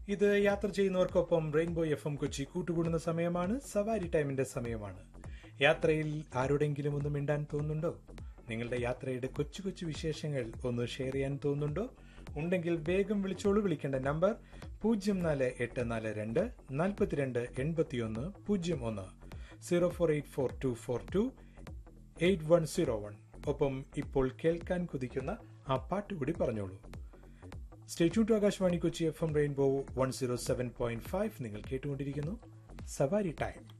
ഇത് യാത്ര ചെയ്യുന്നവർക്കൊപ്പം റെയിൻബോ എഫ് എം കൊച്ചി കൂട്ടുകൂടുന്ന സമയമാണ് സവാരി ടൈമിന്റെ സമയമാണ് യാത്രയിൽ ആരോടെങ്കിലും ഒന്ന് മിണ്ടാൻ തോന്നുന്നുണ്ടോ നിങ്ങളുടെ യാത്രയുടെ കൊച്ചു കൊച്ചു വിശേഷങ്ങൾ ഒന്ന് ഷെയർ ചെയ്യാൻ തോന്നുന്നുണ്ടോ ഉണ്ടെങ്കിൽ വേഗം വിളിച്ചോളൂ വിളിക്കേണ്ട നമ്പർ പൂജ്യം നാല് എട്ട് നാല് രണ്ട് നാൽപ്പത്തിരണ്ട് എൺപത്തിയൊന്ന് പൂജ്യം ഒന്ന് zero four eight four two four two eight one zero one ഒപ്പം ഇപ്പോൾ കേൾക്കാൻ കുതിക്കുന്ന ആ പാട്ട് കൂടി പറഞ്ഞോളൂ stay tuned to Akashvani Kochi F M rainbow one zero seven point five നിങ്ങൾ കേട്ടുകൊണ്ടിരിക്കുന്നു സവാരി ടൈം